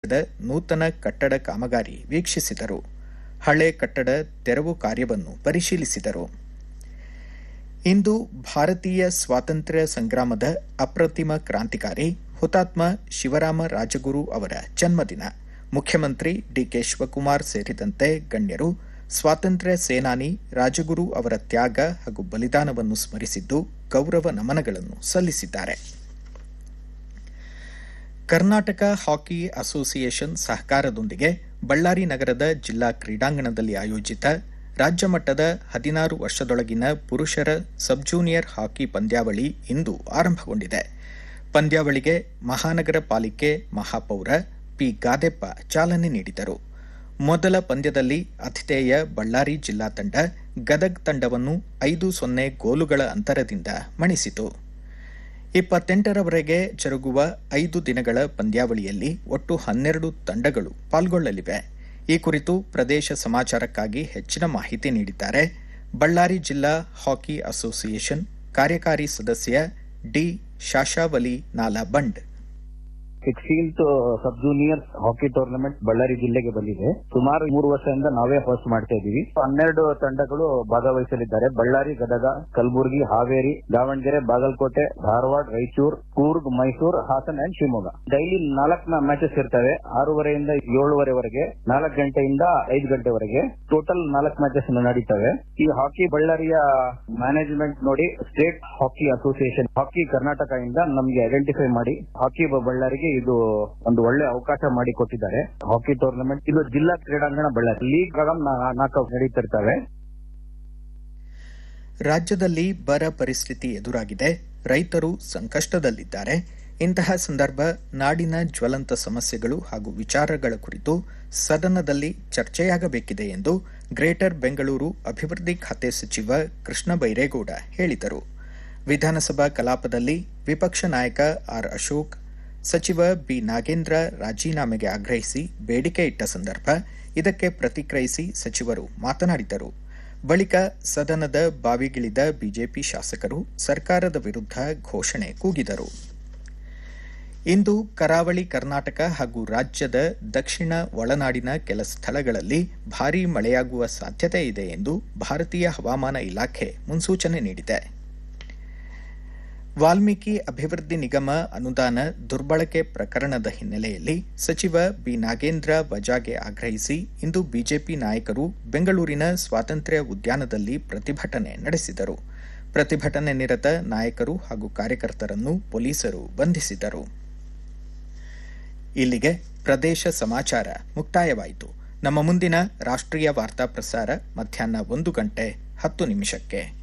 ನಡೆದ ನೂತನ ಕಟ್ಟಡ ಕಾಮಗಾರಿ ವೀಕ್ಷಿಸಿದರು ಹಳೆ ಕಟ್ಟಡ ತೆರವು ಕಾರ್ಯವನ್ನು ಪರಿಶೀಲಿಸಿದರು ಇಂದು ಭಾರತೀಯ ಸ್ವಾತಂತ್ರ್ಯ ಸಂಗ್ರಾಮದ ಅಪ್ರತಿಮ ಕ್ರಾಂತಿಕಾರಿ ಹುತಾತ್ಮ ಶಿವರಾಮ ರಾಜಗುರು ಅವರ ಜನ್ಮದಿನ ಮುಖ್ಯಮಂತ್ರಿ ಡಿಕೆ ಶಿವಕುಮಾರ್ ಸೇರಿದಂತೆ ಗಣ್ಯರು ಸ್ವಾತಂತ್ರ್ಯ ಸೇನಾನಿ ರಾಜಗುರು ಅವರ ತ್ಯಾಗ ಹಾಗೂ ಬಲಿದಾನವನ್ನು ಸ್ಮರಿಸಿದ್ದು ಗೌರವ ನಮನಗಳನ್ನು ಸಲ್ಲಿಸಿದ್ದಾರೆ ಕರ್ನಾಟಕ ಹಾಕಿ ಅಸೋಸಿಯೇಷನ್ ಸಹಕಾರದೊಂದಿಗೆ ಬಳ್ಳಾರಿ ನಗರದ ಜಿಲ್ಲಾ ಕ್ರೀಡಾಂಗಣದಲ್ಲಿ ಆಯೋಜಿತ ರಾಜ್ಯ ಮಟ್ಟದ ಹದಿನಾರು ವರ್ಷದೊಳಗಿನ ಪುರುಷರ ಸಬ್ ಜೂನಿಯರ್ ಹಾಕಿ ಪಂದ್ಯಾವಳಿ ಇಂದು ಆರಂಭಗೊಂಡಿದೆ ಪಂದ್ಯಾವಳಿಗೆ ಮಹಾನಗರ ಪಾಲಿಕೆ ಮಹಾಪೌರ ಪಿ ಗಾದೆಪ್ಪ ಚಾಲನೆ ನೀಡಿದರು ಮೊದಲ ಪಂದ್ಯದಲ್ಲಿ ಅತಿಥೇಯ ಬಳ್ಳಾರಿ ಜಿಲ್ಲಾ ತಂಡ ಗದಗ್ ತಂಡವನ್ನು ಐದು ಸೊನ್ನೆ ಗೋಲುಗಳ ಅಂತರದಿಂದ ಮಣಿಸಿತು ಇಪ್ಪತ್ತೆಂಟರವರೆಗೆ ಜರುಗುವ ಐದು ದಿನಗಳ ಪಂದ್ಯಾವಳಿಯಲ್ಲಿ ಒಟ್ಟು ಹನ್ನೆರಡು ತಂಡಗಳು ಪಾಲ್ಗೊಳ್ಳಲಿವೆ ಈ ಕುರಿತು ಪ್ರದೇಶ ಸಮಾಚಾರಕ್ಕಾಗಿ ಹೆಚ್ಚಿನ ಮಾಹಿತಿ ನೀಡಿದ್ದಾರೆ ಬಳ್ಳಾರಿ ಜಿಲ್ಲಾ ಹಾಕಿ ಅಸೋಸಿಯೇಷನ್ ಕಾರ್ಯಕಾರಿ ಸದಸ್ಯ D Shashavali Nalaband sixteenth sub junior hockey tournament Ballari ಜಿಲ್ಲೆಗೆ ಬಂದಿದೆ ಸುಮಾರು ಮೂರು ವರ್ಷದಿಂದ ನಾವೇ ಹೋಸ್ಟ್ ಮಾಡ್ತಾ ಇದೀವಿ ಹನ್ನೆರಡು ತಂಡಗಳು ಭಾಗವಹಿಸಲಿದ್ದಾರೆ ಬಳ್ಳಾರಿ ಗದಗ ಕಲಬುರಗಿ ಹಾವೇರಿ ದಾವಣಗೆರೆ ಬಾಗಲಕೋಟೆ ಧಾರವಾಡ ರಾಯಚೂರು ಕೂರ್ಗ್ ಮೈಸೂರು ಹಾಸನ ಅಂಡ್ ಶಿವಮೊಗ್ಗ ಡೈಲಿ ನಾಲ್ಕು ಮ್ಯಾಚಸ್ ಇರ್ತವೆ ಆರೂವರೆಯಿಂದ ಏಳುವರೆವರೆಗೆ ನಾಲ್ಕು ಗಂಟೆಯಿಂದ ಐದು ಗಂಟೆವರೆಗೆ ಟೋಟಲ್ ನಾಲ್ಕು ಮ್ಯಾಚಸ್ ನಡೀತವೆ ಈ ಹಾಕಿ ಬಳ್ಳಾರಿಯ ಮ್ಯಾನೇಜ್ಮೆಂಟ್ ನೋಡಿ state hockey association hockey Karnataka ಇಂದ ನಮ್ಗೆ ಐಡೆಂಟಿಫೈ ಮಾಡಿ ಹಾಕಿ ಬಳ್ಳಾರಿಗೆ ಇದು ಒಂದು ಒಳ್ಳೆ ಅವಕಾಶ ಮಾಡಿ ಕೊಟ್ಟಿದ್ದಾರೆ ಹಾಕಿ ಟೂರ್ನಮೆಂಟ್ ಇದು ಜಿಲ್ಲಾ ಕ್ರೀಡಾಂಗಣ ಬಳ್ಳಾರಿ ಲೀಗ್ ನಾಕೌಟ್ ನಡೀತಿರ್ತವೆ ರಾಜ್ಯದಲ್ಲಿ ಬರ ಪರಿಸ್ಥಿತಿ ಎದುರಾಗಿದೆ ರೈತರು ಸಂಕಷ್ಟದಲ್ಲಿದ್ದಾರೆ ಇಂತಹ ಸಂದರ್ಭ ನಾಡಿನ ಜ್ವಲಂತ ಸಮಸ್ಯೆಗಳು ಹಾಗೂ ವಿಚಾರಗಳ ಕುರಿತು ಸದನದಲ್ಲಿ ಚರ್ಚೆಯಾಗಬೇಕಿದೆ ಎಂದು ಗ್ರೇಟರ್ ಬೆಂಗಳೂರು ಅಭಿವೃದ್ಧಿ ಖಾತೆ ಸಚಿವ ಕೃಷ್ಣ ಬೈರೇಗೌಡ ಹೇಳಿದರು ವಿಧಾನಸಭಾ ಕಲಾಪದಲ್ಲಿ ವಿಪಕ್ಷ ನಾಯಕ ಆರ್ ಅಶೋಕ್ ಸಚಿವ ಬಿ ನಾಗೇಂದ್ರ ರಾಜೀನಾಮೆಗೆ ಆಗ್ರಹಿಸಿ ಬೇಡಿಕೆ ಇಟ್ಟ ಸಂದರ್ಭ ಇದಕ್ಕೆ ಪ್ರತಿಕ್ರಿಯಿಸಿ ಸಚಿವರು ಮಾತನಾಡಿದರು ಬಳಿಕ ಸದನದ ಬಾವಿಗಿಳಿದ ಬಿಜೆಪಿ ಶಾಸಕರು ಸರ್ಕಾರದ ವಿರುದ್ಧ ಘೋಷಣೆ ಕೂಗಿದರು ಇಂದು ಕರಾವಳಿ ಕರ್ನಾಟಕ ಹಾಗೂ ರಾಜ್ಯದ ದಕ್ಷಿಣ ಒಳನಾಡಿನ ಕೆಲ ಸ್ಥಳಗಳಲ್ಲಿ ಭಾರೀ ಮಳೆಯಾಗುವ ಸಾಧ್ಯತೆ ಇದೆ ಎಂದು ಭಾರತೀಯ ಹವಾಮಾನ ಇಲಾಖೆ ಮುನ್ಸೂಚನೆ ನೀಡಿದೆ ವಾಲ್ಮೀಕಿ ಅಭಿವೃದ್ಧಿ ನಿಗಮ ಅನುದಾನ ದುರ್ಬಳಕೆ ಪ್ರಕರಣದ ಹಿನ್ನೆಲೆಯಲ್ಲಿ ಸಚಿವ ಬಿ ನಾಗೇಂದ್ರ ವಜಾಗೆ ಆಗ್ರಹಿಸಿ ಇಂದು ಬಿಜೆಪಿ ನಾಯಕರು ಬೆಂಗಳೂರಿನ ಸ್ವಾತಂತ್ರ್ಯ ಉದ್ಯಾನದಲ್ಲಿ ಪ್ರತಿಭಟನೆ ನಡೆಸಿದರು ಪ್ರತಿಭಟನೆ ನಿರತ ನಾಯಕರು ಹಾಗೂ ಕಾರ್ಯಕರ್ತರನ್ನು ಪೊಲೀಸರು ಬಂಧಿಸಿದರು ಇಲ್ಲಿಗೆ ಪ್ರದೇಶ ಸಮಾಚಾರ ಮುಕ್ತಾಯವಾಯಿತು ನಮ್ಮ ಮುಂದಿನ ರಾಷ್ಟ್ರೀಯ ವಾರ್ತಾ ಪ್ರಸಾರ ಮಧ್ಯಾಹ್ನ ಒಂದು ಗಂಟೆ ಹತ್ತು ನಿಮಿಷಕ್ಕೆ